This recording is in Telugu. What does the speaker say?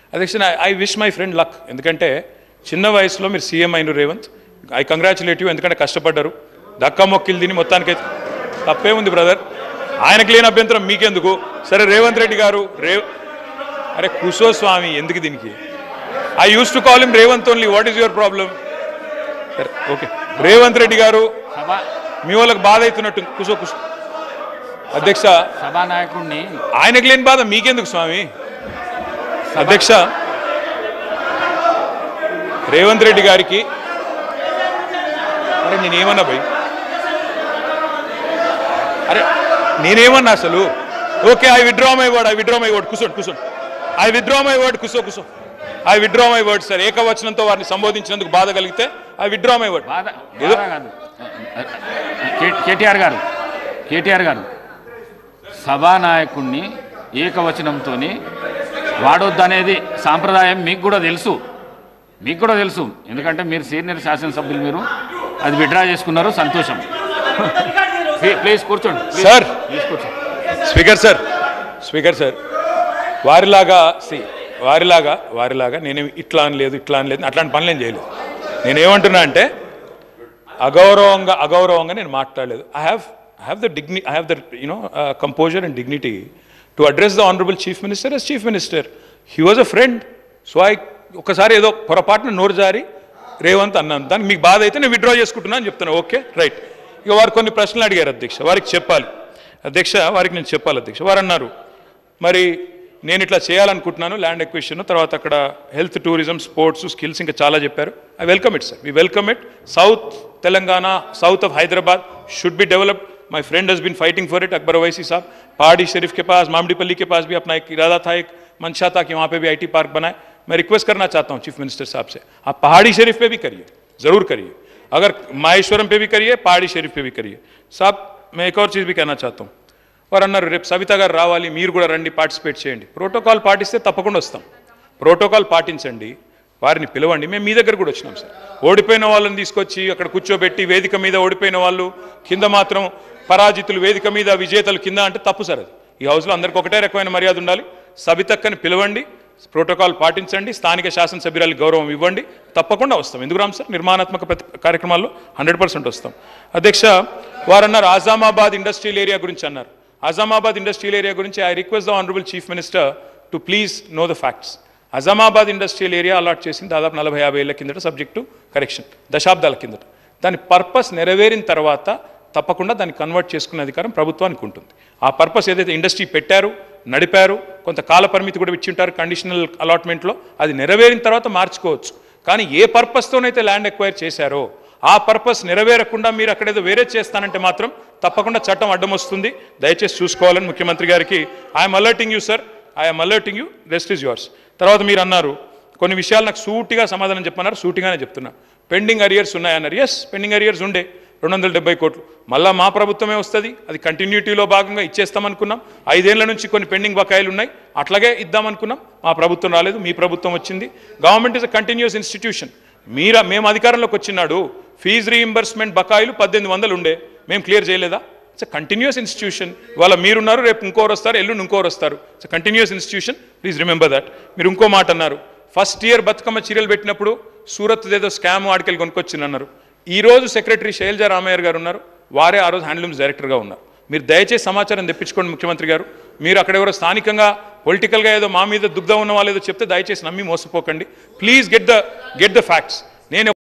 అధ్యక్ష I wish my friend luck ఎందుకంటే చిన్న వయసులో మీరు సీఎం అయిన రేవంత్ ఐ కంగ్రాచులేట్ యూ ఎందుకంటే కష్టపడ్డారు దక్కా మొక్కిలు తిని మొత్తానికి తప్పే ఉంది బ్రదర్ ఆయనకు లేని అభ్యంతరం మీకెందుకు సరే రేవంత్ రెడ్డి గారు రేవ్ అరే కుసో స్వామి ఎందుకు దీనికి I use to call him Revanth only what is your problem సరే ఓకే రేవంత్ రెడ్డి గారు సభ మీ వాళ్ళకి బాధ అవుతున్నట్టు కుసో కుసో అధ్యక్ష సభానాయకుడిని ఆయనకు లేని బాధ మీకెందుకు స్వామి అధ్యక్ష రేవంత్ రెడ్డి గారికి అరే నేనేమన్నా భయ్ అరే నేనేమన్నా అసలు okay I withdraw my word I withdraw my word కూర్చోండి కూర్చోండి ఐ విడ్రా మై వర్డ్ కూర్చో కూర్చో I withdraw my word sir ఏకవచనంతో వారిని సంబోధించినందుకు బాధ కలిగితే ఐ విడ్రా మై వర్డ్ బాధ ఏదో- బాధ కాదు కే- కేటీఆర్ గారు కేటీఆర్ గారు సభానాయకుడిని ఏకవచనంతో వాడొద్దనేది సాంప్రదాయం మీకు కూడా తెలుసు మీకు కూడా తెలుసు ఎందుకంటే మీరు సీనియర్ శాసనసభ్యులు మీరు అది విడ్రా చేసుకున్నారు సంతోషం ప్లీ- ప్లీజ్ కూర్చోండి ప్లీజ్. సార్. ప్లీజ్ కూర్చోండి స్పీకర్ సార్ స్పీకర్ సార్ వారిలాగా సి వారిలాగా వారిలాగా నేనేం ఇట్లా అని లేదు ఇట్లా అని లేదు అట్లాంటి పనులు ఏం చేయలేదు నేనేమంటున్నా అంటే అగౌరవంగా అగౌరవంగా నేను మాట్లాడలేదు I have I have the dignity I have the you know composure and dignity to address the honourable chief minister yes chief minister he was a friend so I ఒకసారి ఏదో పొరపాటున నోరు జారి రేవంత్ అన్నాను దానికి మీకు బాధ అయితే నేను విత్డ్రా చేసుకుంటున్నా అని చెప్తాను ఓకే రైట్ ఇక వారు కొన్ని ప్రశ్నలు అడిగారు అధ్యక్ష వారికి చెప్పాలి అధ్యక్ష వారికి నేను చెప్పాలి అధ్యక్ష వారు అన్నారు మరి నేను ఇట్లా చేయాలనుకుంటున్నాను ల్యాండ్ ఎక్విషన్ తర్వాత అక్కడ హెల్త్ టూరిజం స్పోర్ట్స్ స్కిల్స్ ఇంకా చాలా చెప్పారు I welcome it sir we welcome it south Telangana south of Hyderabad should be developed my friend has been fighting for it Akbar Owaisi Sahab Pahadi शरीफ के पास मामडीपल्ली के पास भी अपना एक इरादा था एक मंशा था कि वहाँ पे भी आईटी पार्क बनाए मैं रिक्वेस्ट करना चाहता हूँ चीफ मिनिस्टर साहब से आप पहाड़ी शरीफ पे भी करिए ज़रूर करिए अगर माहेश्वरम पे भी करिए पहाड़ी शरीफ पे भी करिए साहब मैं एक और चीज़ भी कहना चाहता हूँ వారు అన్నారు రేపు సవిత గారు రావాలి మీరు కూడా రండి పార్టిసిపేట్ చేయండి ప్రోటోకాల్ పాటిస్తే తప్పకుండా వస్తాం ప్రోటోకాల్ పాటించండి వారిని పిలవండి మేము మీ దగ్గర కూడా వచ్చినాం సార్ ఓడిపోయిన వాళ్ళని తీసుకొచ్చి అక్కడ కూర్చోబెట్టి వేదిక మీద ఓడిపోయిన వాళ్ళు కింద మాత్రం పరాజితులు వేదిక మీద విజేతలు కింద అంటే తప్పు సార్ అది ఈ హౌస్లో అందరికి ఒకటే రకమైన మర్యాద ఉండాలి సబితక్కని పిలవండి ప్రోటోకాల్ పాటించండి స్థానిక శాసనసభ్యురాలకు గౌరవం ఇవ్వండి తప్పకుండా వస్తాం ఎందుకు రామ్ సార్ నిర్మాణాత్మక ప్రతి కార్యక్రమాల్లో హండ్రెడ్ పర్సెంట్ వస్తాం అధ్యక్ష వారు అన్నారు ఆజామాబాద్ ఇండస్ట్రియల్ ఏరియా గురించి అన్నారు ఆజామాబాద్ ఇండస్ట్రియల్ ఏరియా గురించి I request the honourable chief minister to please know the facts Azamabad industrial area allot చేసింది దాదాపు నలభై యాభై ఏళ్ళ కిందట సబ్జెక్టు కరెక్షన్ దశాబ్దాల కిందట దాని పర్పస్ నెరవేరిన తర్వాత తప్పకుండా దాన్ని కన్వర్ట్ చేసుకునే అధికారం ప్రభుత్వానికి ఉంటుంది ఆ పర్పస్ ఏదైతే ఇండస్ట్రీ పెట్టారు నడిపారు కొంత కాల పరిమితి కూడా ఇచ్చి ఉంటారు కండిషనల్ అలాట్మెంట్లో అది నెరవేరిన తర్వాత మార్చుకోవచ్చు కానీ ఏ పర్పస్తోనైతే ల్యాండ్ ఎక్వైర్ చేశారో ఆ పర్పస్ నెరవేరకుండా మీరు అక్కడేదో వేరే చేస్తానంటే మాత్రం తప్పకుండా చట్టం అడ్డం వస్తుంది దయచేసి చూసుకోవాలని ముఖ్యమంత్రి గారికి I'm alerting you sir I'm alerting you rest is yours తర్వాత మీరు అన్నారు కొన్ని విషయాలు నాకు సూటిగా సమాధానం చెప్పన్నారు సూటిగానే చెప్తున్నా పెండింగ్ అరియర్స్ ఉన్నాయన్నారు ఎస్ పెండింగ్ అరియర్స్ ఉండే రెండు వందల డెబ్బై కోట్లు మళ్ళా మా ప్రభుత్వమే వస్తుంది అది కంటిన్యూటీలో భాగంగా ఇచ్చేస్తామనుకున్నాం ఐదేళ్ల నుంచి కొన్ని పెండింగ్ బకాయిలు ఉన్నాయి అట్లాగే ఇద్దామనుకున్నాం మా ప్రభుత్వం రాలేదు మీ ప్రభుత్వం వచ్చింది government is a continuous institution మీరా మేము అధికారంలోకి వచ్చినాడు ఫీజు రీయింబర్స్మెంట్ బకాయిలు పద్దెనిమిది వందలు ఉండే మేము క్లియర్ చేయలేదా ఇట్స్ కంటిన్యూస్ ఇన్స్టిట్యూషన్ ఇవాళ మీరున్నారు రేపు ఇంకోరు వస్తారు ఎల్లుండి ఇంకోరు వస్తారు it's continuous institution please remember that మీరు ఇంకో మాట అన్నారు ఫస్ట్ ఇయర్ బతుకమ్మ చీరలు పెట్టినప్పుడు సూరత్ ఏదో స్కామ్ ఆడికెళ్ళి కొనుక్కొచ్చింది అన్నారు ఈ రోజు సెక్రటరీ శైలజా రామయ్య గారు ఉన్నారు వారే ఆ రోజు హ్యాండ్లూమ్స్ డైరెక్టర్గా ఉన్నారు మీరు దయచేసి సమాచారం తెప్పించుకోండి ముఖ్యమంత్రి గారు మీరు అక్కడ ఎవరో స్థానికంగా పొలిటికల్గా ఏదో మా మీద దుగ్ధం ఉన్న వాళ్ళు ఏదో చెప్తే దయచేసి నమ్మి మోసపోకండి please get the get the facts నేను